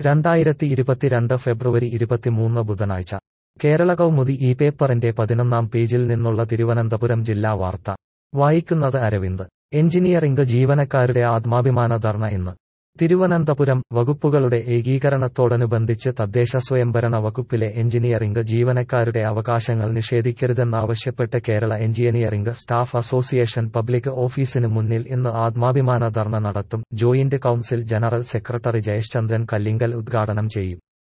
രണ്ടായിരത്തി ഇരുപത്തിരണ്ട് ഫെബ്രുവരി ഇരുപത്തിമൂന്ന് ബുധനാഴ്ച കേരള കൗമുദി ഈ പേപ്പറിന്റെ പതിനൊന്നാം പേജിൽ നിന്നുള്ള തിരുവനന്തപുരം ജില്ലാ വാർത്ത വായിക്കുന്നത് അരവിന്ദ് എഞ്ചിനീയറിംഗ് ജീവനക്കാരുടെ ആത്മാഭിമാന ധർണ ഇന്ന് തിരുവനന്തപുരം വകുപ്പുകളുടെ ഏകീകരണത്തോടനുബന്ധിച്ച് തദ്ദേശ സ്വയംഭരണ വകുപ്പിലെ എഞ്ചിനീയറിംഗ് ജീവനക്കാരുടെ അവകാശങ്ങൾ നിഷേധിക്കരുതെന്നാവശ്യപ്പെട്ട് Kerala engineering staff association public ഓഫീസിന് മുന്നിൽ ഇന്ന് ആത്മാഭിമാന ധർണ നടത്തും joint council general secretary Jayaschandran Kallingal ഉദ്ഘാടനം ചെയ്യും